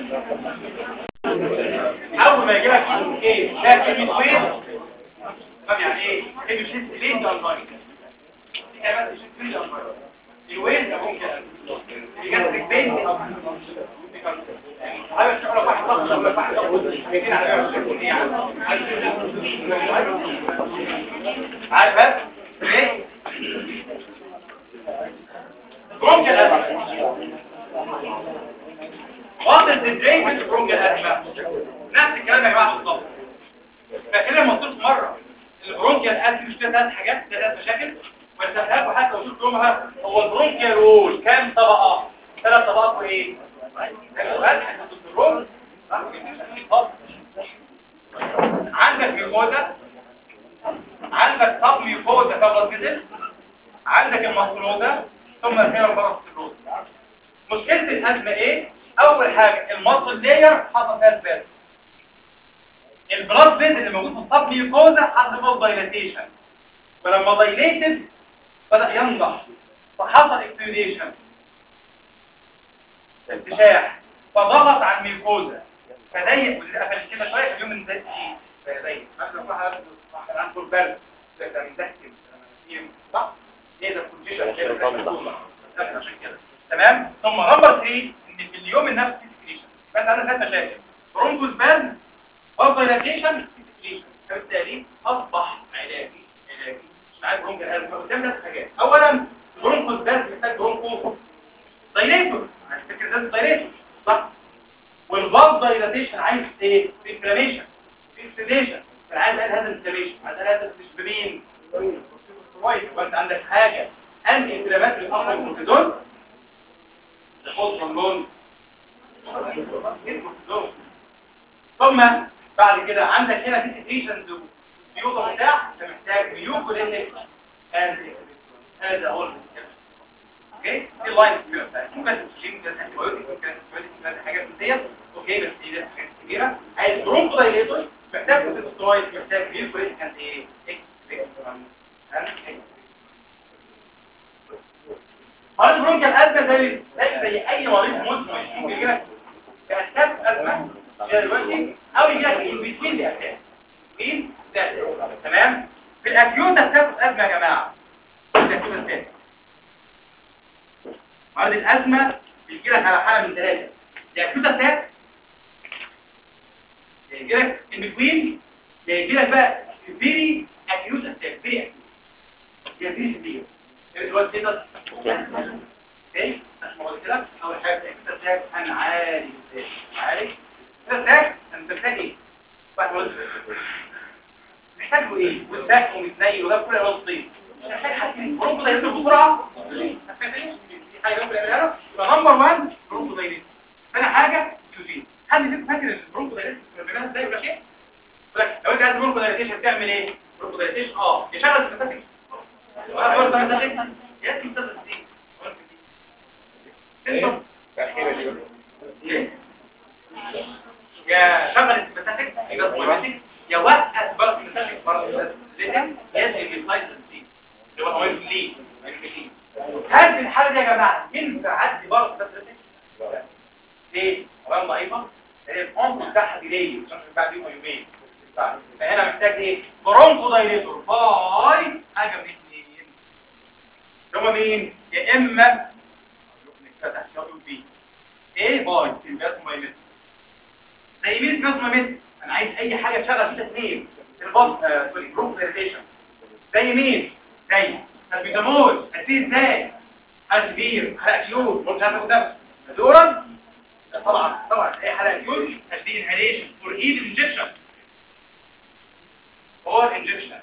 اول ما يجي لك ايه ده كلمه وين طب يعني ايه كلمه شيست لين ده الفايت دي كلمات شيست لين ده الفايت الوين ده ممكن يجي بين ايوه مش هقول لك واحد ضغط ولا واحد ضغط الاثنين على ايه يعني عارف بس ليه برونكال ازمه وات از ذا درينج برونكال ازمه نفس الكلام يا جماعه بالظبط فاكرين لما قلت لكم مره البرونكيال ازمه مش فيها ثلاث حاجات ثلاث مشاكل ورسمتها لكم حتى وشوف لونها هو البرونكيال رول كام طبقه ثلاث طبقات وايه عندك ميكوزا عندك طب ميكوزا قبل كده عندك المصلوزة ثم هنا الباراسيروز مشكلة الأزمة ايه؟ أول حاجة المصل لاير حصل فيها سباز البلاد فيز اللي موجود في الطب ميكوزا حصل فيه دايلاتيشن ولما دايليتد بدأ ينضح فحصل اكسيديشن ارتشاح فضغط على الميكوزا فضيق قفل كده شويه اليوم من ده ايه ضيق مثلا واحد عن كل برد ده من تحت صح ايه ده كونجيشن كده عشان كده تمام ثم نمبر 3 ان في اليوم النفسي سكريشن فانت عندك ثلاث مشاكل برونكوس بان فايلاتيشن سكريشن فبالتالي اصبح علاجي علاجي مش عارف برونكو الازمه قدام ثلاث حاجات اولا برونكوس بان محتاج برونكو دايليتور عايز فكره ده دايليتور صح والبلد دايلاتيشن عايز ايه انفلاميشن انفلاميشن عايز قال هذا انفلاميشن عايز قال هذا مش بمين كويس وانت عندك حاجه انتي انفلاماتوري اقوى من الكورتيزون تاخد هرمون ثم بعد كده عندك هنا في سيتيشنز بيوضع بتاع انت محتاج بيوكوليتيك اند هذا هو اوكي دي اللاين كده بتاعتي ممكن تجيب ده انتيبيوتيك ممكن انتيبيوتيك حاجات ديت اوكي بس دي حاجات كبيره عايز برونكو دايليتور محتاج كورتيزوسترويد محتاج بيوكوليتيك اند ايه مرض برونكيال أزمة زي زي زي أي مريض مزمن ممكن يجي لك كأسباب أزمة زي دلوقتي أو يجي لك إن بيتوين الأسباب مين؟ تمام؟ في الأكيوت أسباب أزمة يا جماعة في الأكيوت أسباب مرض الأزمة بيجي لك على حالة من ثلاثة يا أكيوت أسباب يجي لك إن بيتوين يجي لك بقى فيري أكيوت أسباب فيري أكيوت يا فيري سبير دلوقتي كده اوكي ما قلت لك اول حاجه انت انا عارف ازاي عارف ازاي انت محتاج ايه بعد ما محتاج له ايه والساك ومتنيل وده كل الوصفين محتاج حاجتين برونكو دايليتور بسرعه في حاجه ممكن اعملها له يبقى نمبر 1 برونكو دايليتور ثاني حاجه يوزين حد فيكم فاكر البرونكو دايليتور بنعملها ازاي ولا شيء لو انت عايز برونكو دايليتور هتعمل ايه برونكو دايليتور اه يشغل السماتيك يا شغل السبتاتيك يبقى سبتاتيك يا وقت برضه السبتاتيك برضه لازم يجري السايد دي اللي هو عمل ليه هل في الحاله دي يا جماعه ينفع عدي برضه السبتاتيك ليه؟ اولا ضعيفه الفونت بتاعها ديلي بعد يوم يومين فهنا محتاج ايه برونكو دايليتور باي حاجه من الاثنين هما مين يا اما فتح شغل بي ايه باي سيمبيات مايمت زي مين سيمبيات مايمت انا عايز اي حاجه تشغل فيها اثنين الباص سوري جروب ريليشن زي مين زي البيتامول هتفيد ازاي هتفير حلقه كيوت مش هتاخد نفس دورا طبعا طبعا اي حلقه كيوت هتفيد انهاليشن فور ايد انجكشن اور انجكشن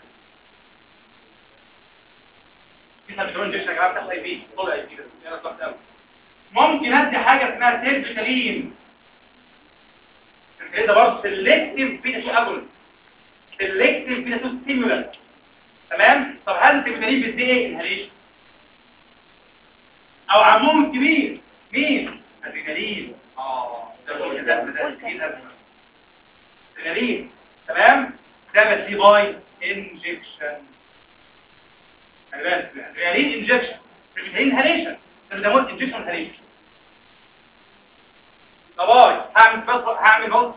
كده مش انجكشن يا جماعه بتاخد اي بي طلع اي بي ممكن ادي حاجه اسمها سيرفيكالين كده برضه سيلكتيف بيتا 2 اجول سيلكتيف بيتا 2 ستيمولانت تمام طب هل السيرفيكالين بيدي ايه انهاليشن او عموم كبير مين السيرفيكالين اه ده هو ده ده السيرفيكالين تمام ده بس باي انجكشن خلي بالك السيرفيكالين انجكشن السيرفيكالين انهاليشن ده مود انجكشن انهاليشن طبعا هعمل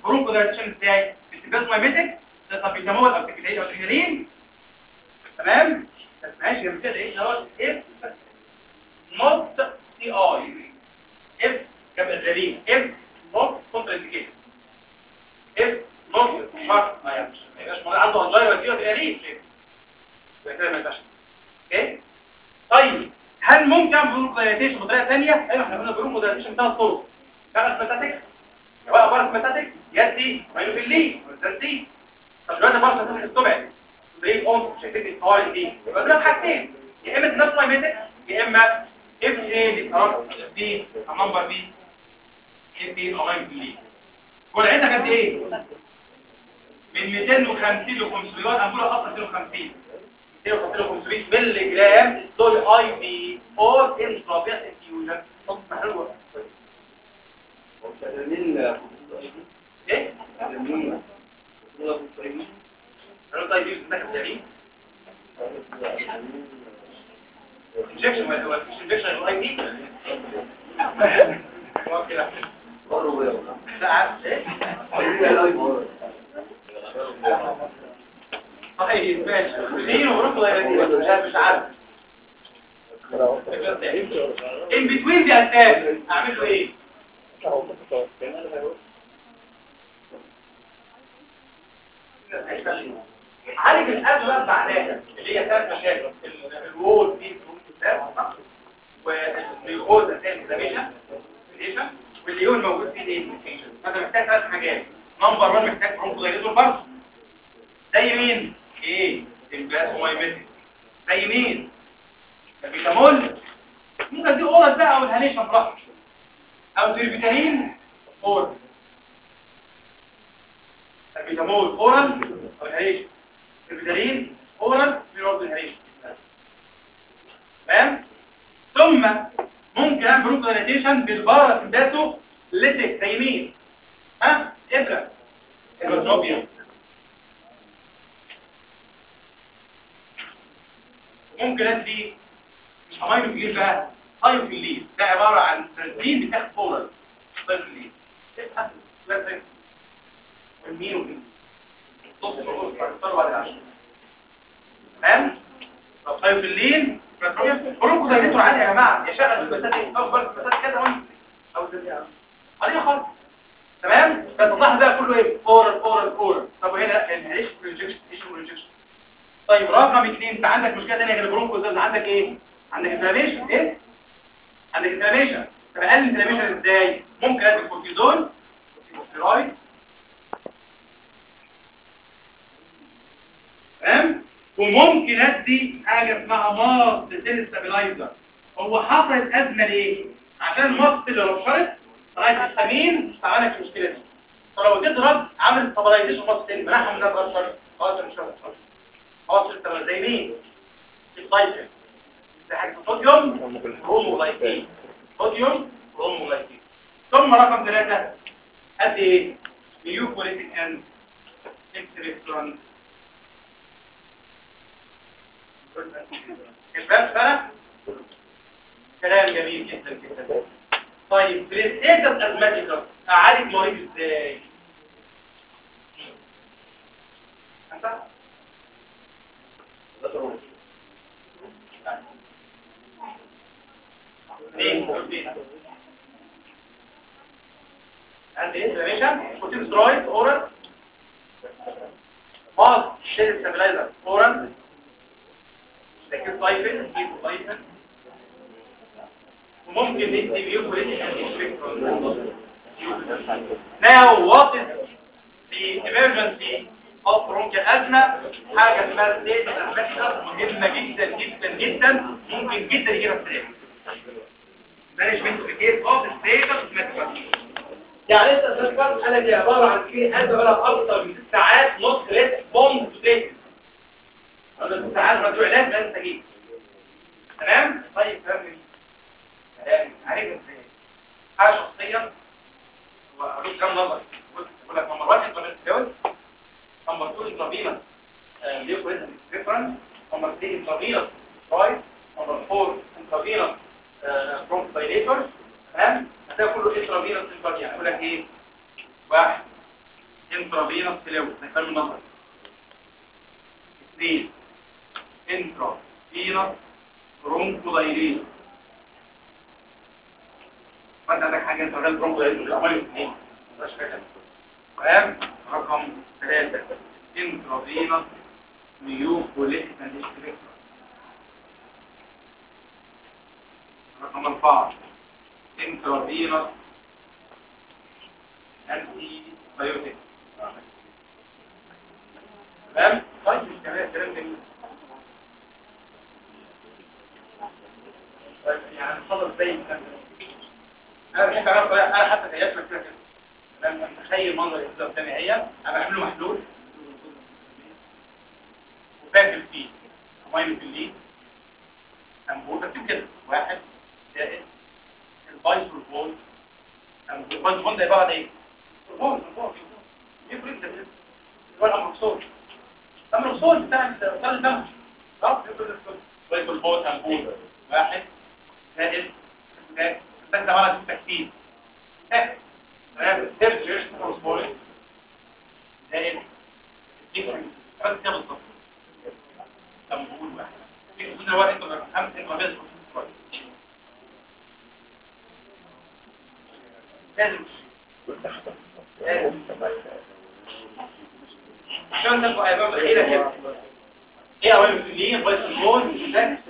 برونكو دايلاتيشن ازاي بالسبازمايميتك ده بيسموها الارتكلين او الادرينالين تمام بس ماشي جنب كده ايه هو اف نوت سي اي اف جنب الادرينالين اف نوت كونتر انديكيتد اف نوت شرط ما يبقاش ما يبقاش مريض عنده انجاي ولا ادرينالين يبقى كده ما ينفعش اوكي طيب هل ممكن اعمل برونكو دايلاتيشن بطريقه ثانيه ايوه احنا قلنا برونكو دايلاتيشن ثلاث طرق شغل سماتاتيك سواء بارس ميتاتيك يدي مايلوفيلين والتنسيق طب دلوقتي بارس ميتاتيك استبعد بريك اون شكلت الطوارئ دي يبقى دول حاجتين يا اما تنفس مايميتك يا اما اف اي للقرار بي النمبر بي اف بي او مايلوفيلين جرعتك قد ايه من 250 ل 500 امبوله خاصه 250 250 ل 500 مللي جرام دول اي بي اور انترافيس انفيوجن حلوه ايه قالوا طيب يوز ده كده انجكشن ولا هو مش انجكشن الاي بي هو كده لا عارف ايه طيب ماشي مين وبرضه مش عارف مش عارف ان بتوين دي اتاك اعمل له ايه عالج الأزمة معناها اللي هي ثلاث مشاكل الوول دي والجلوكوز الثاني انفلاميشن والليون موجود فيه ايه انت محتاج ثلاث حاجات نمبر 1 محتاج برونكودايليتور برضه زي مين ايه الباسومايميتك زي مين البيتامول ممكن دي اورال بقى او الهاليشن براحتك او تربيتالين اورال البيتامول اورال او الهاليشن البيتالين اورال في برضه الهاليشن تمام ثم ممكن اعمل برونكودايليتيشن بالباراسمباتو ليتك زي مين ها ابره الباتروبيا ممكن ادي مش امينو كليل بقى ايوفيلين ده عباره عن ترانزين بتاخد فورا ايوفيلين تبحث لازم والمين ومين نص الرؤوس بعد ولا عشان تمام طب ايوفيلين برونكو دايليتور عادي يا جماعه يشغل البساتين او بس البساتين كده وانت او ده عليه خالص تمام بس تلاحظ بقى كله ايه اورال اورال اورال طب هنا الهيش ريجكشن ايش ريجكشن طيب رقم اثنين انت عندك مشكله ثانيه غير البرونكوز ده عندك ايه عندك انفلاميشن ايه عندك انفلاميشن طب اقل انفلاميشن ازاي ممكن ادي كورتيزون ستيرويد تمام وممكن ادي حاجه اسمها ماست سيل ستابلايزر هو حصل ازمه ليه عشان الماست اللي رشرت طلعت الثمين مش عملت المشكله دي فلو اديت رد عمل ستابلايزيشن ماست تاني منعها من الناس رشرت خلاص مش هترشرت خلاص انت زي مين اللايكين ده حاجه صوديوم هومولايكين صوديوم هومولايكين ثم رقم ثلاثة قد ايه نيوكوليتيك اند اكستريكترون الباب سنة كلام جميل جدا جدا طيب بريستيتس ازماتيكا اعالج مريض ازاي انت عندي انفلاميشن بروتين سترويد اورال ماس شيل ستابلايزر اورال لكن سايفن كيف سايفن وممكن ندي بيوكوليتيك Now what is the emergency of bronchial asthma حاجة اسمها state of مهمة جدا جدا جدا ممكن جدا يجيبها ستريس مانجمنت في كيس اوف ستيت اوف يعني انت تذكر انا دي عبارة عن في حد بقى اكتر من ست ساعات نص ريسبوند تو ستيت هذا ست ساعات ما علاج لازم تجيب تمام طيب فهمني تمام عارف ازاي حاجة شخصية وأقول كم نظر بقول لك نمبر واحد انت بتتجوز نمبر 2 انترافينوس ليوكويد ريفرنس نمبر 3 انترافينوس رايت نمبر 4 انترافينوس برونكودايليتور تمام ده كله انترافينوس انترافينوس اقول لك ايه واحد انترافينوس فلويد ده كلام النظري اثنين انترافينوس برونكودايليشن فانت عندك حاجه انت غير برونكودايليشن العمل اثنين مش فاكر تمام رقم ثلاثة انترافينوس نيوكوليتيك اند رقم أربعة انترافينوس انتي بايوتيك تمام طيب تمام كلام جميل طيب يعني نخلص زي الكلام ده. انا بحب اعرف انا حتى تخيلت لك كده كده لما اتخيل منظر كده قدامي هي انا بعمله محلول وباكل فيه امينو بالليل انبوه بكتب كده واحد زائد البايسولفون البايسولفون ده عباره عن ايه؟ هرمون هرمون يفرق ده هو الامروكسول الامروكسول بتاع بتاع الدم صح يفرق البايسولفون انبوه واحد زائد زائد بس على التكتيك تمام ترجع ترانسبورت زائد الديفرنس بس كده بالظبط تنبول واحد في كل وقت انت فهمت انت ما بين لازم عشان تبقى ايام الاخيره كده ايه اوامر الكليه فايس الجون ده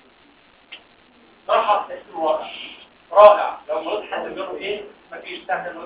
صراحه تاثير رائع رائع لو مرض حد بيقول ايه مفيش تحت المرض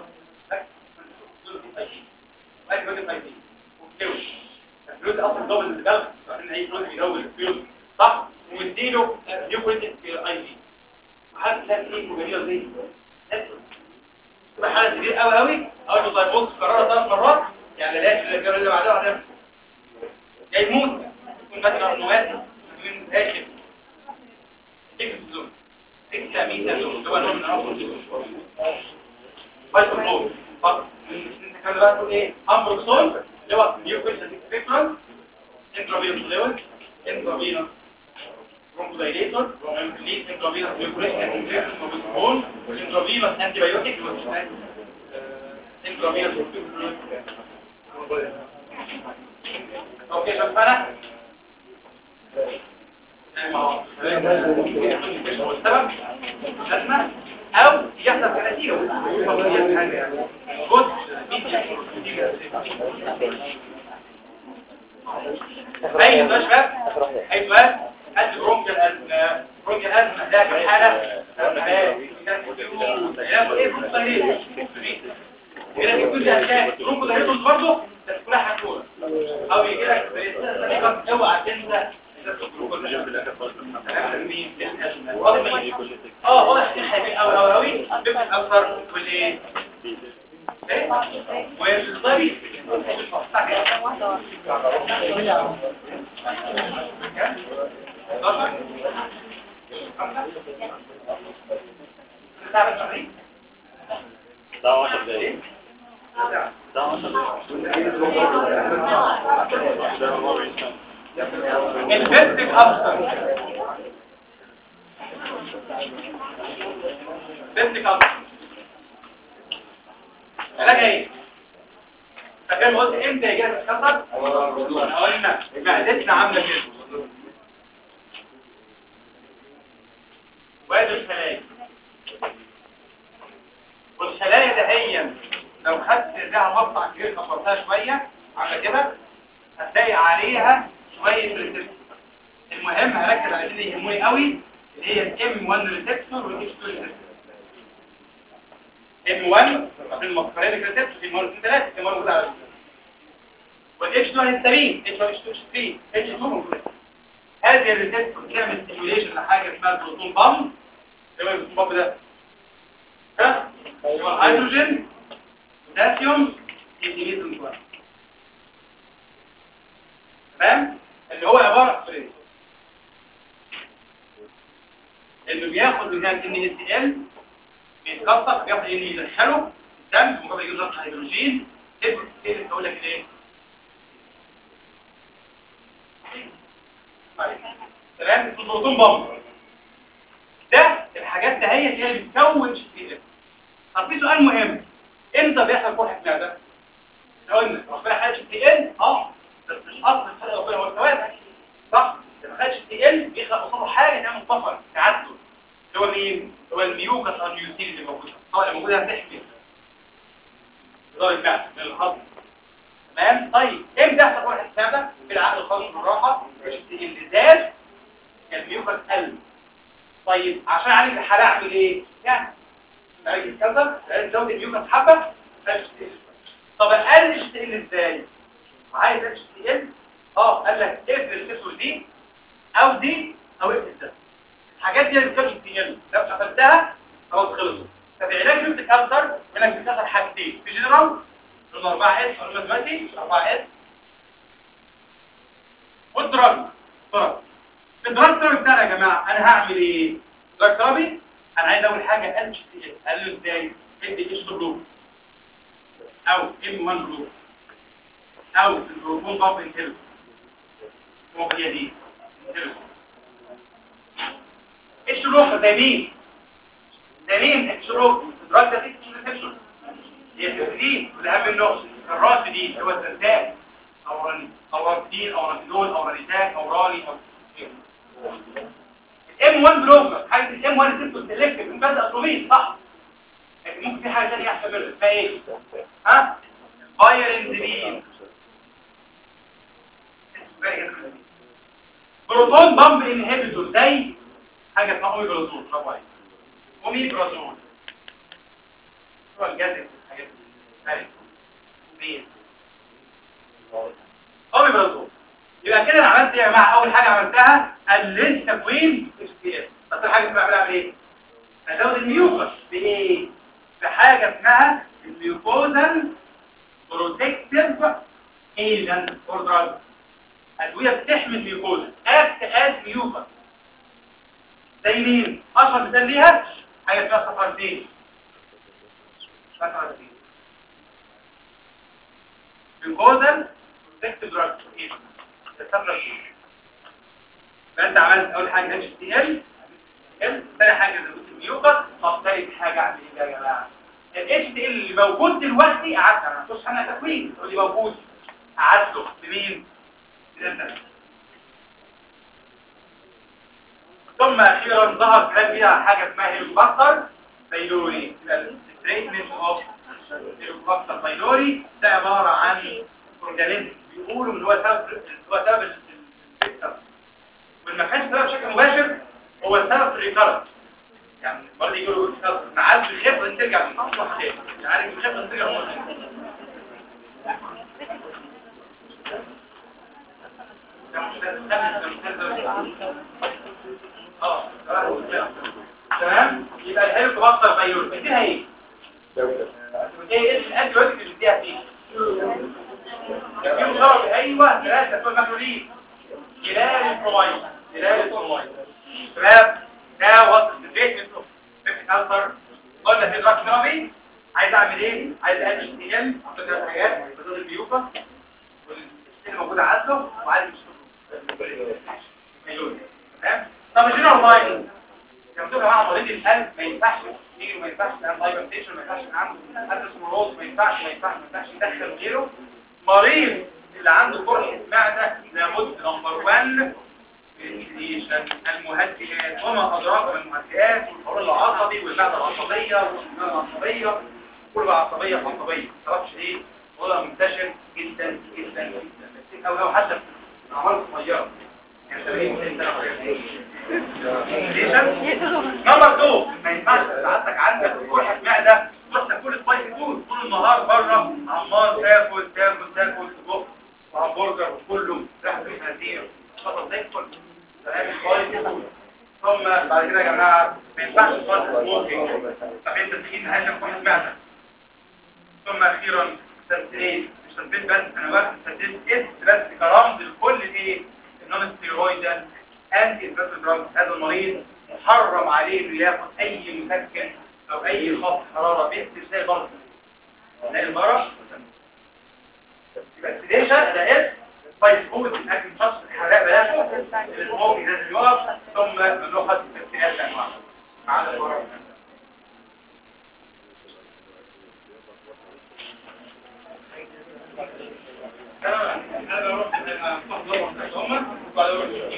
الفلوس اصلا دبل الجلد عشان اي فلوس بيدور الفلوس صح ومديله نيوكليتيك اي دي وحد تلاقي ايه مجريه زي تبقى حاله كبير قوي قوي اقول له طيب بص كررها ثلاث مرات يعني لا الجرة اللي بعدها بعدها يا يموت يكون مثلا نواتي من داخل تكتزون تكتاميتازون هو نوع من انواع الكورتيزون بايتوفلون فقط انت كان بقى تقول ايه امبروكسول اللي هو نيوكليس سبيكترال انترافينوس فلويد انترافينوس bronchodilator complete intravenous nucleic acid mobilization intravenous antibiotic intravenous اوكي شفنا السبب لازمة او يحصل كنتيجة جزء اي سؤال شباب اي سؤال قد برونكيال ازمه برونكيال ازمه ده في حاله كده في كل اشكال برونكو دايرتوس برضه بس كلها حكوره او يجي لك طريقه اوعى تنسى اه واضح ان حاجه قوي قوي قوي بيبقى اكثر والايه والطريق ده 10 دقايق ده 10 دقايق ده 24 سنة الفيستك أبصر فيستك أبصر علاج ايه؟ فاكر قلت امتى يجي لك الخطر؟ قلنا معدتنا عامله كده وادي الخلايا والخلايا دهيا لو خدت لها مقطع كبير كسرتها شويه عامله كده هتلاقي عليها شويه ريسبتور المهم هركز على اللي يهمني قوي اللي هي الام 1 ريسبتور والاتش 2 ريسبتور ام 1 في المفكرين ريسبتور في مرة ثلاثة في مرة على والاتش 2 هيستامين اتش 1 اتش 2 3 اتش 2 موجود هذه الريسبتور بتعمل ستيميوليشن لحاجه اسمها البروتون بامب ايه هو البروتون بامب ده؟ ها؟ هو الهيدروجين بوتاسيوم انهبيتون كويس تمام اللي هو عباره عن ايه انه بياخد من ان اس ال بيتكسر بياخد ان يدخله الدم مجرد يجيب نقص هيدروجين تبقى تبقى تقول لك ايه تمام البروتون بامب ده الحاجات ده هي اللي بتكون شكل طب في سؤال مهم امتى بيحصل قرحه معده احنا قلنا لو ربنا خدش تي ال اه بس مش اصل الفرق ربنا هو الثوابت صح لما خدش تي ال بيخلق قصاده حاجه تعمل بفر تعدل اللي هو مين هو الميوكس او النيوتين اللي موجوده طبعا اللي موجوده هتحمي ضرب بقى من الهضم تمام طيب امتى يحصل واحد سبب في العقل الخاص بالراحه اللي زاد الميوكس قل طيب عشان اعالج الحاله اعمل ايه يعني اعالج الكسر زود الميوكس حبه طب اقل اشتغل ازاي عايز اشتغل اه قال لك اقفل الكسر دي او دي او اقفل ده الحاجات دي اللي بتكون اشتغل لو قفلتها خلاص خلصت طب علاج لوبت كانسر انك بتاخد حاجتين في جنرال قلنا 4 اس قلنا دلوقتي 4 اس والدراج دراج الدراج ثيرابي بتاعنا يا جماعه انا هعمل ايه دراج ثيرابي انا عايز اول حاجه اقلل اشتغل اقلله ازاي ادي اتش جروب او ام 1 جروب او البروتون بامب انتل هو هي دي اتش جروب ده مين ده مين اتش جروب الدراج ده اتش ريسبشن هي تسليم والاهم منه الراس دي اللي هو السرتان او رن او رانتين او رانتيدول او رانيتاك او رالي او الام 1 بلوكر حاجه الام 1 ريسبتور سيلكتيف من بدا اصلين صح لكن ممكن في حاجه ثانيه احسن منها اسمها ايه ها بايرنزلين بروتون بامب انهبيتور زي حاجه اسمها اوميبرازول برافو عليك اوميبرازول هو الجسد الحاجات دي مين اوميبرازول يبقى كده انا عملت ايه يا جماعه اول حاجه عملتها قللت تكوين اتش تي اس بس الحاجه اللي بعملها بايه ازود الميوكس بايه بحاجه اسمها الميوكوزال بروتكتيف ايجنت اور دراج ادويه بتحمي الميوكوزا اكت از ميوكس زي مين اشهر مثال ليها حاجه اسمها صفرتين صفرتين ميوكوزال بروتكتيف دراج صفرتين فانت عملت اول حاجه اتش تي ال ثاني حاجه زودت الميوكس طب ثالث حاجه اعمل ايه يا جماعه الاتش دي اللي موجود دلوقتي قعدت انا مش انا تكوين اللي موجود قعدته بمين ثم اخيرا ظهر كلام فيها حاجه اسمها هيلوباكتر بايلوري التريتمنت اوف هيلوباكتر بايلوري ده عباره عن اورجانيزم بيقولوا ان هو سبب هو سبب الفكتر والما كانش سبب بشكل مباشر هو السبب في الريكارنس يعني برضه يقولوا معاد بخبرة ترجع من أصلح خير عارف بخبرة ترجع من أصلح تمام يبقى الحلو تبطل بيور بديها ايه ايه الانتي بايوتيك اللي بديها فيه كان ضرب ايوه ثلاثه دول مسؤولين خلال البرومايد خلال البرومايد تمام ده وصف التريتمنت اوف كانسر قلنا في دراج ثيرابي عايز اعمل ايه عايز ادي اتش ال ثلاث حاجات بدون البيوفا واللي موجوده عندله وعايز تمام طب الجنرال مايند كان بتبقى مع مريض القلب ما ينفعش يجي ما ينفعش عنده هايبرتيشن ما ينفعش عنده اتروسكلروز ما ينفعش ما ينفعش ما ينفعش يدخل غيره مريض اللي عنده قرحه معده لابد نمبر 1 الانفليشن المهدئات وما أدراك من المهدئات والحوار العصبي والمعدة العصبية والمعدة العصبية كل عصبية في عصبية متعرفش ليه وضع منتشر جدا جدا جدا أو أو حتى في أعمال صغيرة يعني 70 نمبر 2 ما ينفعش سعادتك عندك قرحة معدة تروح تاكل سبايسي فود طول النهار بره عمال تاكل تاكل تاكل سجق وهمبرجر وكله ريحة خنزير فقط زي الفل ثم بعد كده يا جماعه ما ينفعش خالص سموكينج طب انت تيجي نهايه واحد معدة ثم اخيرا تنسيت مش تنسيت بس انا واخد تنسيت اس بس كرمز لكل الايه النون ستيرويدال انتي انفلاماتوري دراج هذا المريض محرم عليه انه ياخد اي مسكن او اي خفض حراره بنت زي برضه زي المرض يبقى السيديشن ده اس سبايس فود الاكل شخص الحراق بلاشه السموكي لازم يقف ثم ممنوع حد التسكينات انواع على الورق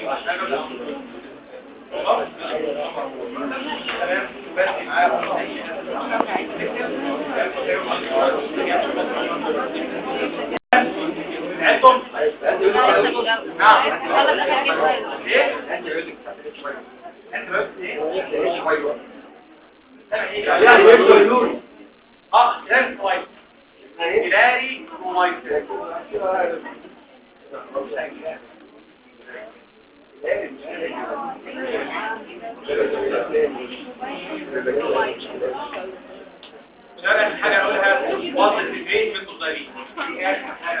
عدتم نعم ايه انت بس ايه اه كلام كويس هلاري ومايكل شارع الحاجة أقولها واصل في البيت من الضريب دي آخر حاجة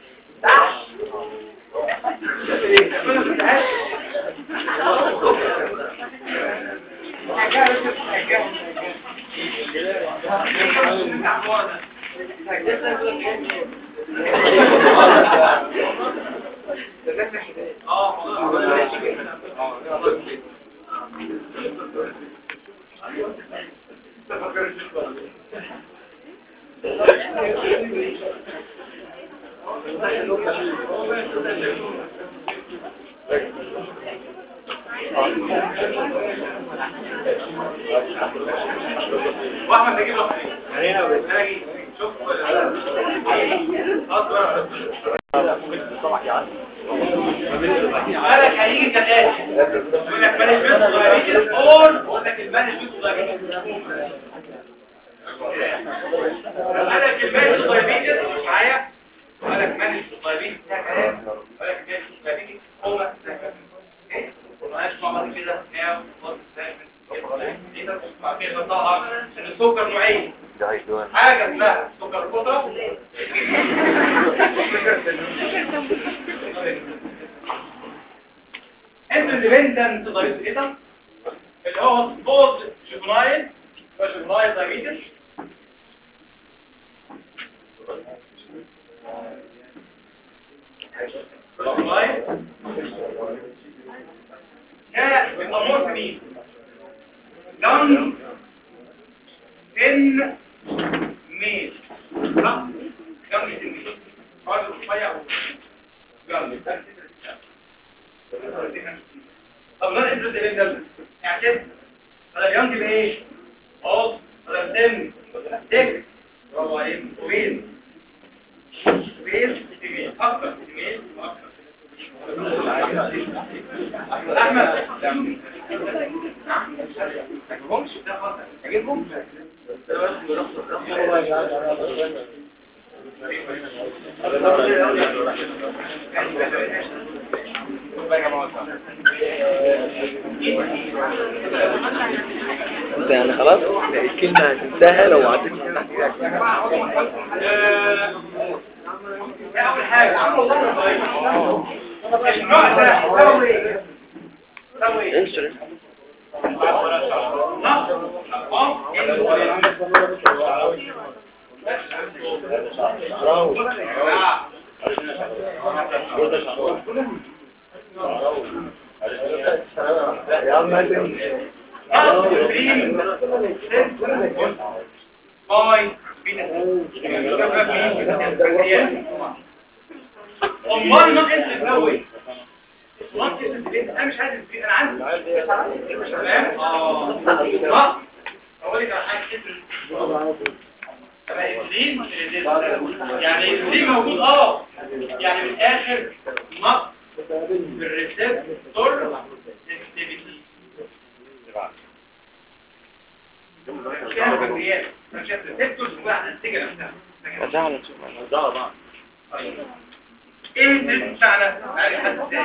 واحمد نجيب له ناجي شوف اصبر قالك هيجي كالاتي يقول لك مانجمنت دايريتد اور يقول لك المانجمنت دايريتد قالك المانجمنت دايريتد مش معايا قالك مانجمنت دايريتد ده كلام قالك المانجمنت دايريتد هو ده كلام ايه مالهاش معنى كده ناو وات كده طبعا ان السكر نوعين حاجه اسمها سكر الفطره اندبندنت دايبيتس اللي هو بوز جوفنايل وجوفنايل دايبيتس جوفنايل ده بيبقى في مين young in male صح young in male راجل رفيع young طب ما الانترست ايه ده يعني كده ولا اليونج بايه اه ولا السن تك برافو عليك وين وين تيمين اكتر تيمين واكتر احمد اجيبهمش ده خطر اجيبهم انت يعني خلاص الكلمة هتنتهى لو عدت ده اول حاجه النوع ده سوي سوي انسولين يا عم امال ما انت تسوي ما انت تسوي انا مش عايز انا عندي تمام اه اقول لك على حاجه الانسولين يعني الانسولين موجود اه يعني من الاخر نقص في الريسبتور سنسيتيفيتي كده بكتيريات مش الريسبتور واحد السجن نفسها زعلت ايه الاسم بتاعنا عارف حد ازاي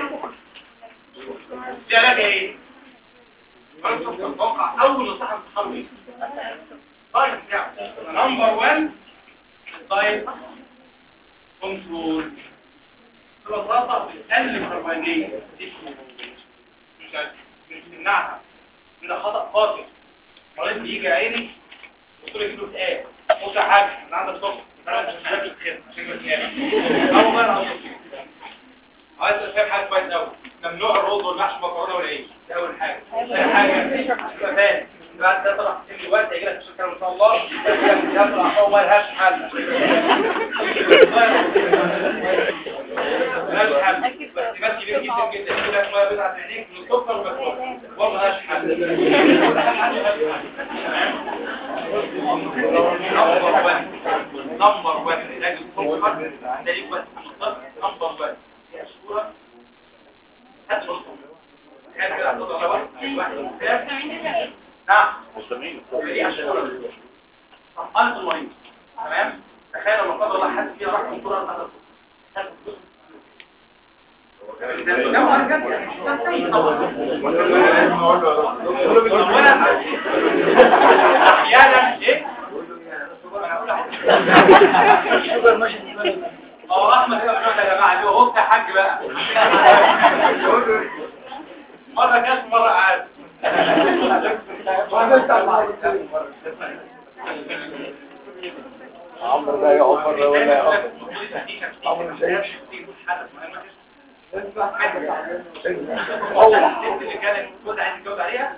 دي علاج ايه انا اتوقع اول نصيحه بتحاول طيب يعني نمبر 1 طيب كنترول ببساطه بتقلل الكربونيه مش عارف مش تمنعها ده خطا قاتل مريض بيجي عيني قلت له كيلو ايه قلت حاجه انا عندك صبر انا مش عارف الخير عشان كده اول مره عايز تفهم حاجه كويس قوي ممنوع الرز والمحشي والمكرونه والعيش دي اول حاجه ثاني حاجه تبقى فاهم بعد ده طلع في الوقت هيجي لك شكرا ان شاء الله يطلع هو ما لهاش حل ملهاش حل بس بس جدا جدا يقول لك ما بيضعف عينيك من السكر والمكروه والله اشحن نمبر واحد نمبر واحد علاج السكر ده ليك بس نمبر واحد صورة هات الرسم كان كده هتقول على واحد واحد مثال نعم مستمعين دي عشان طمأنة المريض تمام تخيل لو قدر الله حد فيها راح من صورة هذا احيانا ايه اه احمد كده بنقول يا جماعه دي هو بتاع حاج بقى مره كاس مره عاد عمرو ده يقف مرة ولا يقف عمرو شايف هو اللي كانت جوز عايز يتجوز عليها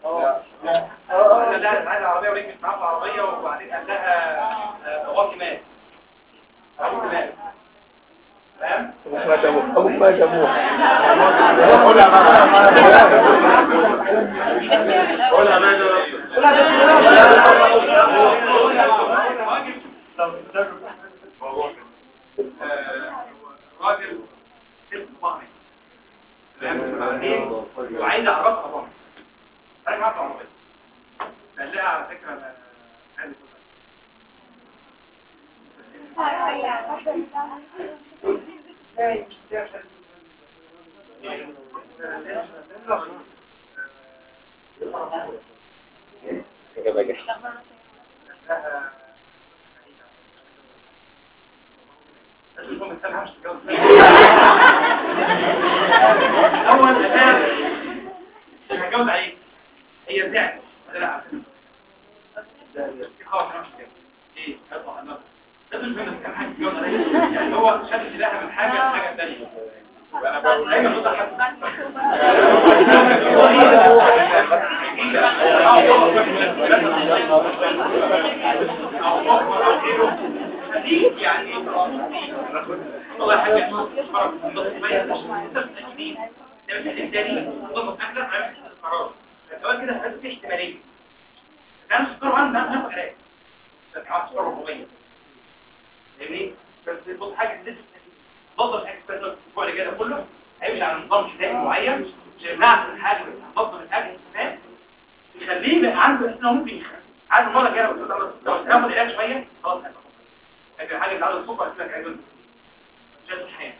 قال لها عايز عربيه وركبت معاه في عربيه وبعدين قال لها باباكي مات ابوكي مات فاهم ابوك مات ابوك ابوك مات ابوك قولها ماذا راجل ست مهني بعدين وعايز اعرفها طبعا انا معاك عربيه قال لها على فكره انا عايز اول اساس هتجوز عليك هي زعلت لا على فكرة. في خاطر مش كده ايه اطلع النظر ده مش بس كان حاجه تجوز عليك يعني هو شد سلاحها من حاجه لحاجه ثانيه وانا بقول دايما بضحك حد خليك يعني والله حاجة فرق من نص مية ده مش التاني ضغط أكثر عن القرار السؤال كده هل في احتمالية كان السكر عندنا ناخد علاج بس عاوز سكر ربوبية فاهمني بس بص حاجة جديدة بفضل اكل الاسبوع اللي جاي ده كله هيمشي على نظام غذائي معين عشان نعرف الحاجة نفضل الاكل تمام يخليه يبقى عنده احنا ممكن يخلي عارف المرة الجاية لو لو تاخد علاج شوية خلاص هيبقى لكن الحاجة اللي على السكر هتبقى لك علاج مش الحياة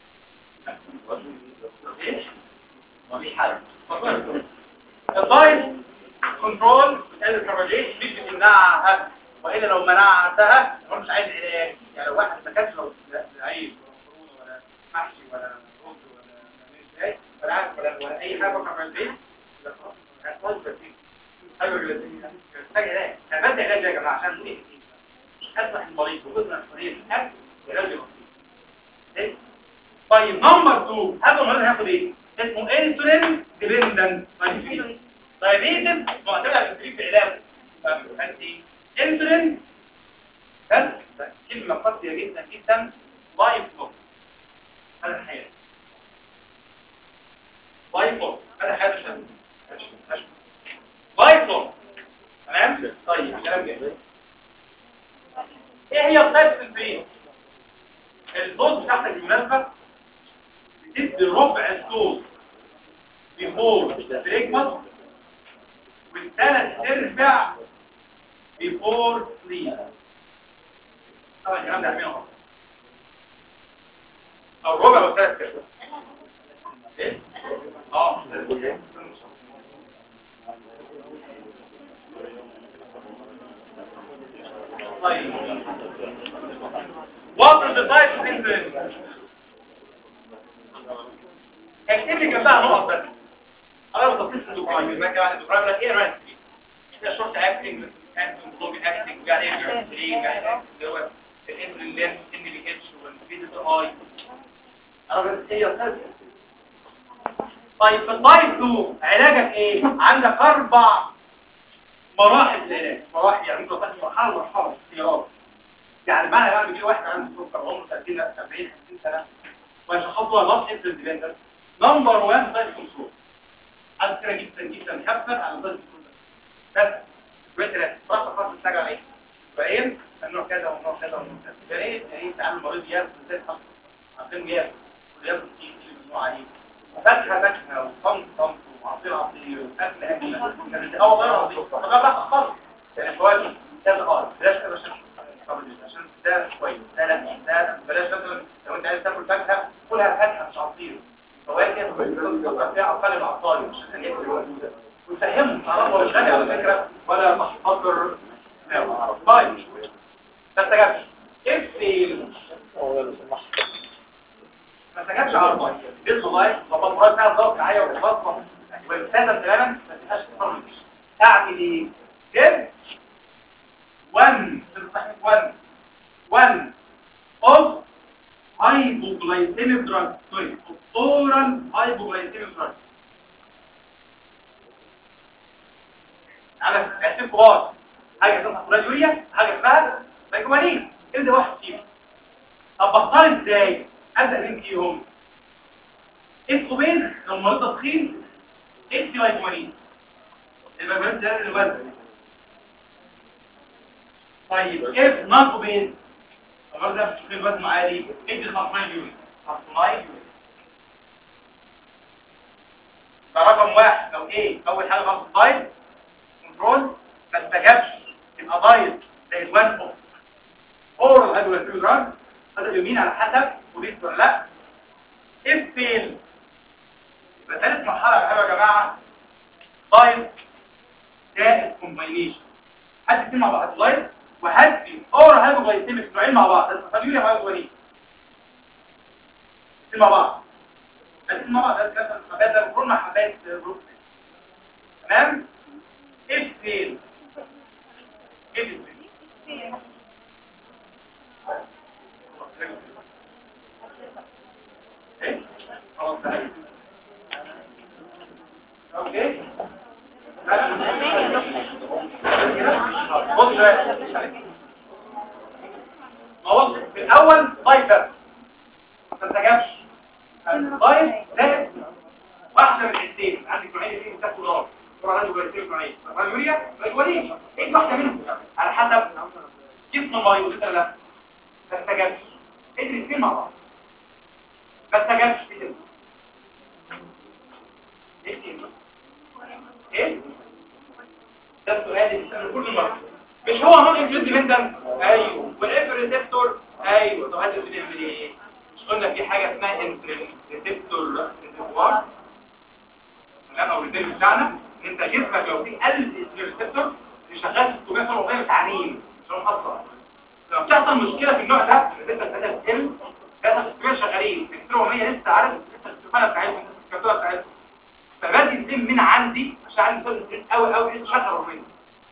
ايه؟ مفيش حاجة الدايت كنترول بتقلل الكربوهيدرات مش بتمنعها والا لو منعتها هو مش عايز علاج يعني لو واحد ما كانش لو عيب ولا محشي ولا رز ولا ازاي ولا عارف ولا, ولا اي حاجه كربوهيدرات لا خلاص هتوصل بسيط ايوه جلاتين محتاج علاج يعني بدي علاج يا جماعه عشان ايه اصلح المريض وجود مسؤوليه الاكل علاج بسيط إيه؟ طيب نمبر 2 هذا المريض هياخد ايه اسمه انسولين ديبندنت دايابيتس معتمد على الانسولين في علاجه فانت انسولين بس كلمه قاسيه جدا جدا لايف لوك هذا الحياه لايف لوك هذا حياه مش لايف لوك تمام طيب كلام جميل ايه هي الطيب الانسولين الدوز بتاعتك بالمناسبه بتدي ربع الدوز بيفور بريكفاست والثلاث ارباع بيفور سليب طبعا الكلام ده عارفينه اهو او ربع والثلاث ارباع ايه اه طيب What is the type of insulin? اكتب لي جنبها نقط بس انا بتصيص الدوبرايم ما كان الدوبرايم لك ايه رانت ده شورت اكتنج اكتنج لونج اكتنج يعني ايه يعني اللي هو الانسولين اللي ان بي اتش والفيتس اي انا بس هي الثالثه طيب في التايب 2 علاجك ايه عندك اربع مراحل العلاج مراحل يعني انت بتاخد مرحله مرحله اختيارات يعني معنى بقى بيجي واحد عنده سكر عمره 30 40 50 سنه ويشخص له لاست انسولين ديبندنت نمبر 1 دايت كنترول حاجه كتيره جدا جدا كابتن على دايت كنترول بس دلوقتي لا خلاص خلاص محتاج على ايه فاهم النوع كذا والنوع كذا والنوع كذا يعني ايه يعني ايه تعامل المريض ياكل ازاي تحط عارفين ياكل وياكل كتير اللي ممنوع عليه فاكهه فاكهه وصمت صمت وعصير عصير واكل اكل كانت اه والله العظيم فده بقى خالص يعني فواكه كذا خالص بلاش كده عشان عشان ده كويس ده لا ده لا بلاش مثلا لو انت عايز تاكل فاكهه كلها فاكهه مش عصير فواكه تفكر فيها اقل من عصاري مش الحاجات اللي موجوده وتفهمهم تعرفوا مش غني على فكره ولا محضر طيب ما استجابش ايه ما استجابش على البايت اديت له لايك ظبط مرات فيها ضغط عالي وخلاص والتزم تماما ما تبقاش تفرج اعمل ايه جيب 1 1 1 of hypoglycemic drug sorry of oral hypoglycemic drug على اسم كبار حاجه اسمها فلوريا حاجه اسمها بايكومانين ابدا واحد فيهم طب بختار ازاي ابدا مين فيهم اسكوبين لو المريض تخين ادي بايكومانين البايكومانين ده الوزن طيب اف نانكوبين المريض ده مش تخين وزنه عالي ادي خصمين يوري خصمين يوري ده رقم واحد لو ايه اول حاجه خالص دايت كنترول ما استجابش يبقى دايت زي الوان اوف اورال هيدروجين دراج هذا اليمين على حسب وديت ولا لا اف فين يبقى ثالث مرحله يا جماعه دايت زائد كومباينيشن هات الاثنين مع بعض دايت وهات اورال هيدروجين نوعين مع بعض الفاليوريا مع الجوانين الاثنين مع بعض الاثنين مع بعض ده كده المبادئ المفروض مع حبايه الجروب تمام ايه فين ايه فين ايه خلاص ده اوكي بص بص في الاول ضيفه ما تنتجبش الضيف ده واحده من الحتتين عندك نوعين فيه بتاكل نار طبعا عنده جلوكوز نوعين فاليوريا والجوانين ايه واحده منهم على حسب جسم المريض ولا لا ما تنتجبش ايه الاثنين مع بعض ما تنتجبش كده ايه ايه ده السؤال اللي بيسأله كل مرة مش هو نون انفلونزا ايوه والاف ريسبتور ايوه طب هذا بنعمل ايه مش قلنا في حاجه اسمها ريسبتور ريسبتور تمام او الريسبتور بتاعنا ان انت جسمك لو في قلب الريسبتور شغال 640 تعليم مش محصل لما بتحصل مشكله في النوع ده الريسبتور ده بتقل بيحصل 600 شغالين الريسبتور لسه عارف لسه السفاله بتاعتهم الكرتونه بتاعتهم فبدي الزم من عندي عشان عندي صوت الزم قوي قوي لسه شغال رومين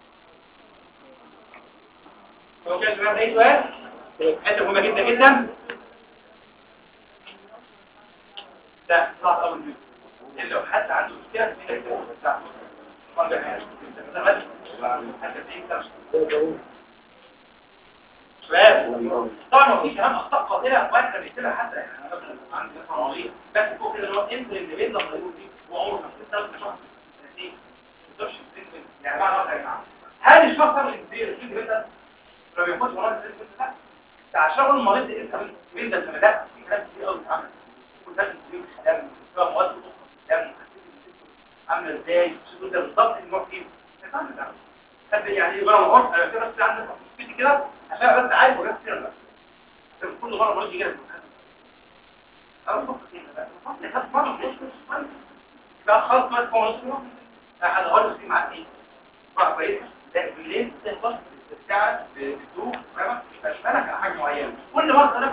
اوكي يا شباب اي سؤال حته مهمه جدا جدا ده صعب قوي جدا لو حد عنده مشكله في الكتاب بتاعه شباب طبعا هو في كلام اخطاء قاتله واحده بيكتبها حتى يعني انا مثلا عندي مثلا مواضيع بس فوق كده اللي هو انت اللي بين لما يقول دي وعمره 50 شهر سنتين يعني بعد وقت يا جماعه هل الشخص ده كبير كبير جدا ما بياخدش مرض الانسولين لا ده عشان المريض ده انت بين ده السمادات في كلام كتير قوي اتعمل كل ده بيجيب كلام سواء مواد دم عامله ازاي مش ده بالظبط النوع فيه حد يعني يبقى الغرف انا كده بس عندك تيجي كده عشان بس عايز وجهه كده بس عشان كل مره مريض يجي لك انا بفكر كده بقى بفكر خد مره مش بقى خلاص ما تكونش احد غير في معاك ايه بقى كويس ده بالليل تخلص بتاعك بتدوق فاهم مش بالك على حاجه معينه كل مره انا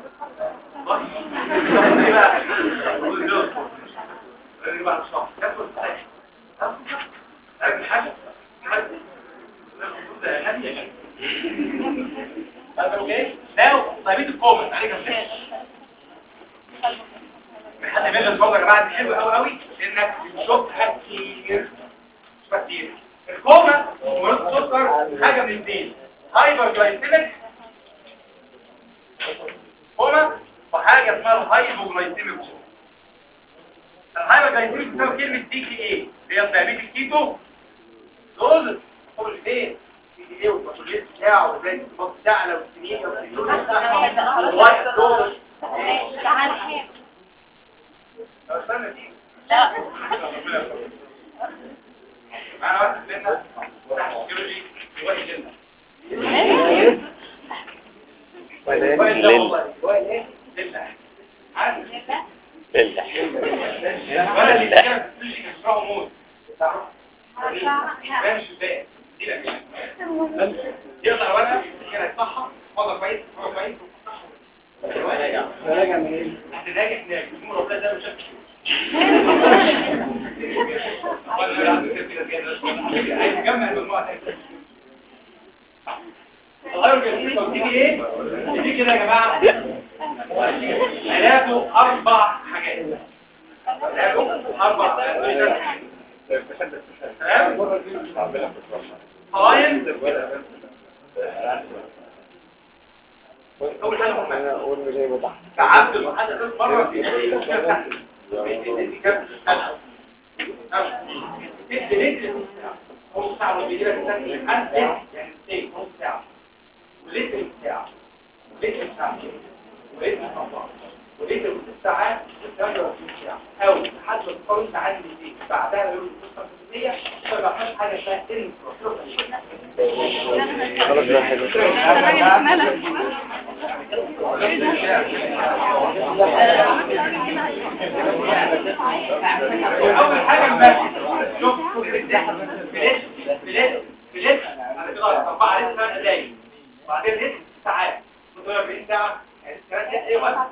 طيبين الكومنت عليك ازاي حد بيغلط برضه يا جماعه حلو قوي قوي انك بتشوفها كتير كتير الكوما مرض السكر حاجه من اثنين هايبر جلايسيميك كوما وحاجه اسمها الهايبوجلايسيميك الهايبرجلايسيميك بتساوي كلمه دي كي ايه هي الدايابيتيك كيتو دول كل ايه دي كي ايه والبطوليات بتاعه وزي البط بتاعنا والسنين والسنين واحد دول لو استنى دي معانا واحد منا تحت الجيولوجي واحد جنة واحد ده والله واحد ايه لله عارف لله ولا اللي كان في الجيولوجي كان شرحه موت تعرف باين الشباك دي لا يقطع ورقه كده يصحى وضع كويس وضع كويس راجع منين؟ تحت ناجح ناجح اسمه ربنا ده مش عايز تجمع المجموعه تاني الغير الجديد بتيجي ايه؟ بتيجي كده يا جماعه علاجه اربع حاجات علاجه اربع حاجات تمام؟ قوائم اول حاجه مهمه انا اقول مش هيبقى تحت كعبد المحدث مرة في هذه المشكلة بتاعته في كتاب السنة تدي لتر نص ساعة وبيجي لك ثاني أنت يعني ستيك نص ساعة ولتر ساعة ولتر ساعة ولتر ساعة ولتر ست ساعات 28 ساعة أو لحد ما تقارن ساعات الاثنين بعدها يقول لك 6% فما فيهاش حاجة اسمها خلاص ده حلو اول حاجه المشي شوف شوف بليت بليت بليت انا كده اربعه لسه ثلاث دقايق وبعدين لسه ساعات 40 ساعه يعني ثلاث دقايق ايه وقت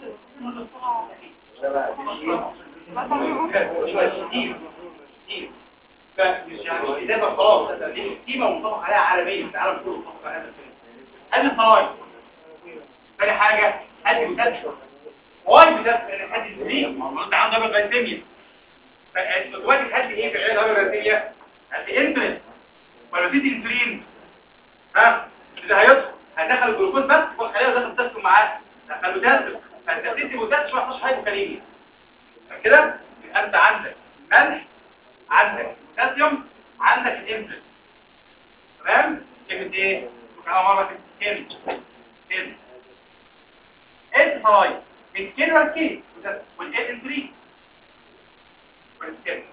كتير كتير فمش يعني إجابة خلاص دي قيمة ومطبق عليها عالميا في العالم كله مطبق عليها هذا الفرايد ثاني حاجة هذه مسدسة واي مسدسة لأن هذه الزيك انت عنده دبل غايسيميا دلوقتي هدي ايه في العيادة دبل غايسيميا هدي انسولين ولا تدي انسولين ها اللي هيدخل هتدخل الجلوكوز بس والخليه داخل تسكن معاه دخله تسكن فانت بتدي مسدس ما يحصلش هايبوكاليميا كده يبقى انت عندك ملح عندك بوتاسيوم عندك الانسولين تمام كلمه ايه على مره كلمه كلمه انت فرايد الكين والكين والانسولين والكين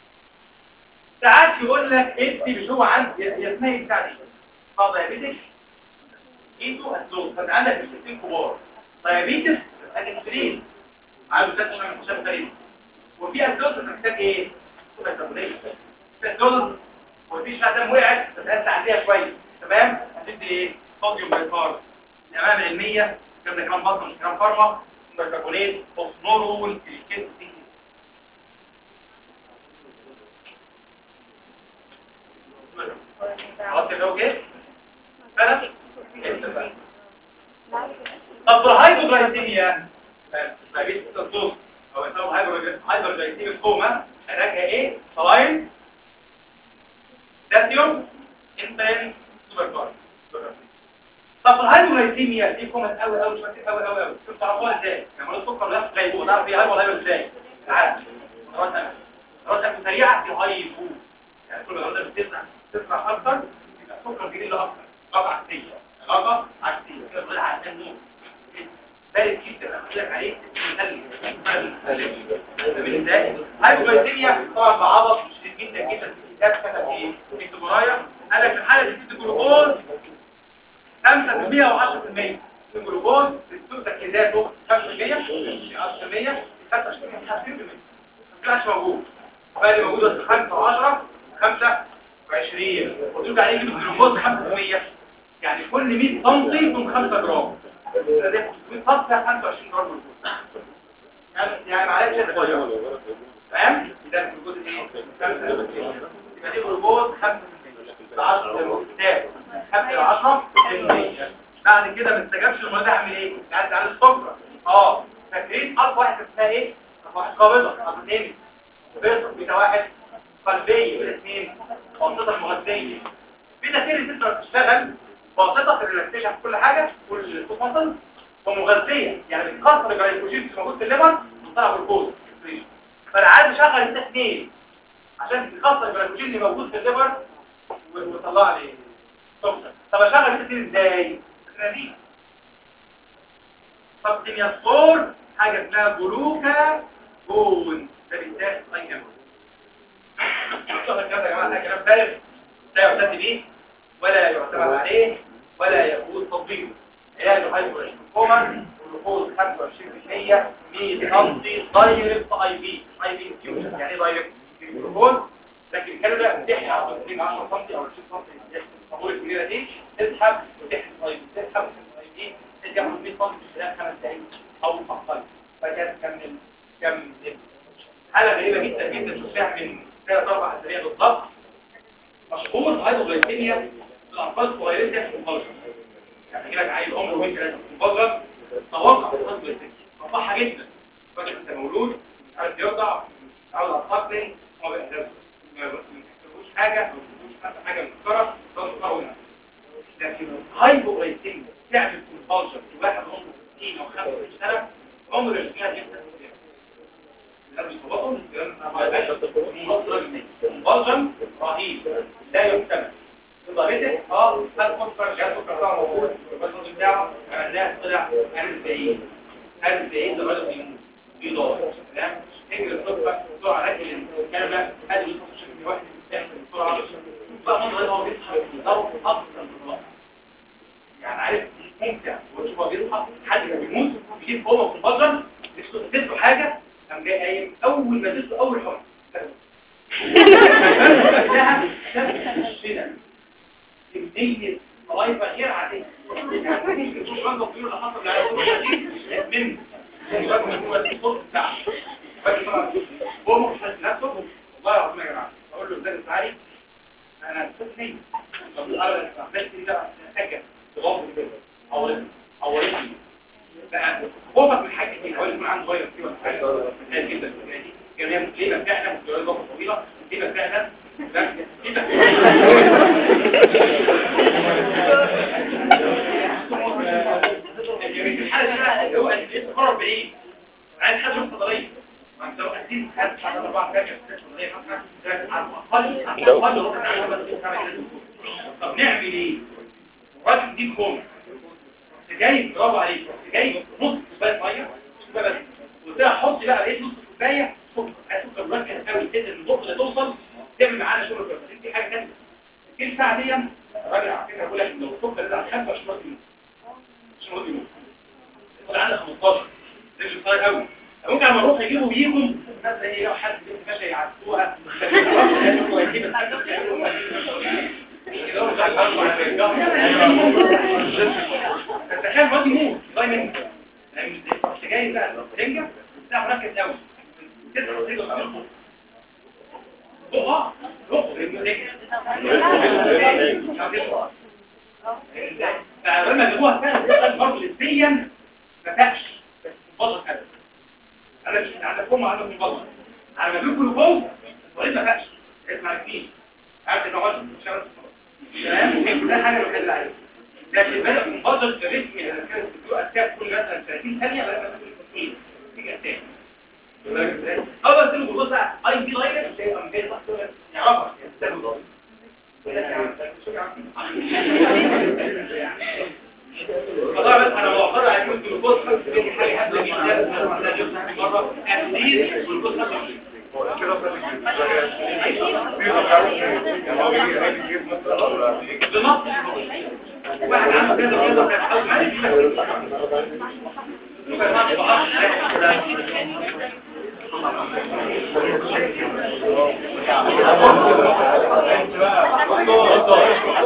ساعات يقول لك ادي مش هو عندي هي اسمها ايه بتاع دي اه دايابيتس كيتو اسلوب فانت عندك مشكلتين كبار دايابيتس الانسولين عايز تشرح عن مشابه تقريبا وفي اسلوب محتاج ايه الدول وفي شعدم وقعت بس انت عندها شويه تمام هتدي ايه صوديوم بايكار الامام العلميه جبنا كمان بطن مش كلام فارما بيكربونات اوسنورول الكيس دي خلاص كده اوكي فانا طب الهايبوجلايسيميا بقيت الصوت او يسموه هايبوجلايسيميا كوما علاجها ايه صلاين داتيوم انسولين سوبر كار طب الهايبوجلايسيميا دي كومن قوي قوي مش قوي قوي قوي شوف تعرفوها ازاي يعني مرض السكر لا غيبوبه تعرف ايه هايبو ولا ازاي عارف راسك راسك سريعه في هايبو يعني كل ما راسك بتسرع تسرع اكتر يبقى السكر بيجي له اكتر غلطه عكسيه غلطه عكسيه كده بنقول على النور بارد جدا اقول لك عليه هايبوجلايسيميا طبعا بعض مش جدا جدا في الكتاب كتب ايه في الدمرايه قال لك الحاله دي بتدي جلوكوز 5% و10% الجلوكوز بتدوق تركيزاته 5% 10% 25% مش موجود بقى اللي موجود بس 5 و10 25 وترجع عليه يجيب الجلوكوز 5% يعني كل 100 سم يكون 5 جرام ده 500 سم 25 جرام جلوكوز يعني معلش صغيره فاهم ده الجلوكوز ايه 5 يبقى دي جلوكوز 5 10 5 10 بعد كده ما استجابش المريض اعمل ايه قاعد على السكر اه فاكرين اقوى واحد اسمها ايه واحد قابضه رقم تاني بيضه بيتا واحد قلبيه بيتا اثنين واسطه المغذيه بيتا ثاني تقدر تشتغل واسطه في الريلاكسيشن في كل حاجه كل ومغذيه يعني بتكسر الجلايكوجين اللي موجود في الليفر وطلع جلوكوز فانا عايز اشغل الاثنين عشان يخسر الجلايكوجين اللي موجود في الليفر و- ويطلع لي توكسين طب اشغل الاثنين ازاي دي طب دينياسور حاجه اسمها جلوكا جون ده بيتاخد اي ام الكلام ده يا جماعه ده كلام فارغ لا يعتد به ولا يعتمد عليه ولا يجوز تطبيقه علاج الهايبرشنكوما والجلوكوز 25% 100 قصدي دايركت اي بي اي بي انفيوجن يعني ايه دايركت الجلوكوز لكن الكلام ده بتحقن على 20 10 سم او 20 سم الطابور الكبيره دي تسحب وتحقن اي بي تسحب وتحقن اي بي ترجع 100 سم في خلال خمس دقايق او اقل فكانت تكمل كم دقيقه حاله غريبه جدا جدا شفتها من ثلاث اربع اسابيع بالظبط مشهور هايدروجلايكيميا في الاطفال الصغيرين ده في المبلغ يعني كده عيل عمره وين ثلاثه في المبلغ توقع الهايدروجلايكيميا صباحه جدا فاكر انت مولود مش عارف يرضع عاوز اطفال تاني هو بيحتاج ما بيحتاجوش حاجه ما بيحتاجوش حتى حاجه مسكره ده سكر ونعم لكن هايدروجلايكيميا تعمل كونفالجن في واحد عمره 60 او 65 سنه عمر ال 100 جدا منظم رهيب لا يحتمل ضابطه اه هتفكر جهاز فكر بتاعه موجود الباسورد بتاعه عملناه طلع 40 40 درجه بيموت بيدور تمام تجري الصفه بسرعه لكن الكلام ده هذه الشكل واحد بتحصل بسرعه بقى منظر هو بيصحى بيدور اكثر من الوقت يعني عارف ممتع وتشوف هو بيصحى حد كان بيموت بيجيب هو في البازل اديت له حاجه قام جاي قايم اول ما اديت له اول حرف كمية قرايبة غير عادية يعني ممكن تشوف عنده طيور اللي حصل عليه من من هو الصوت بتاعه هو مخشى نفسه والله العظيم يا جماعة اقول له ازاي تعالي انا استثني طب الارض بس كده حاجه تغضب كده او او بقى خوفك من حاجه دي حوالي يكون عنده فيروس كده ولا حاجه مثال جدا دي كمان ليه فعلا مستوى ضغط طويله ليه فعلا لا ليه الحاله دي هو اللي قرر بعيد عايز حد يروح صيدليه ما انت لو قاعدين حد حد اربع فاكر صيدليه مثلا على الاقل على الاقل ربع ساعه طب نعمل ايه؟ الراجل دي كوم جاي برافو عليك جاي نص كوبايه ميه كوبايه بس قلت لها حطي بقى لقيت نص كوبايه سكر عايز سكر مركز قوي كده النقطه اللي توصل تعمل معانا شغل كويس دي حاجه ثانيه الكيل ساعه دي الراجل على فكره بيقول لك لو السكر ده على 25 يوم مش راضي يوم يقول عندك 15 رجل صغير قوي ممكن لما نروح يجيبوا بيهم الناس ايه لو حد ماشي يعدوها تخيل ما يموت دايما مش جاي بقى تنجح بتاع مركز قوي تدخل تدخل اه فلما جابوها فعلا برضه نسبيا ما فاقش بس انبسط كده انا مش عندكم عندكم انبسط على ما بيجوا جلوكوز الطريق ما فاقش اسمع كتير عارف ان هو شغال تمام ده حاجه الوحيده اللي عليها لكن بدأ منبسط الريتم اللي كانت بتدوق أسكاب كل مثلا 30 ثانية بدأ مثلا كل 60 تيجي أسكاب أول بس تقول بص اي بي لاينر زي ام جاي صح يعرفها فطبعا بس انا معترض على كلمه جلوكوز دي حاجه هبله جدا ده جزء مره اتليست جلوكوز 25 بنص واحد عنده كذا كذا كذا ما يجي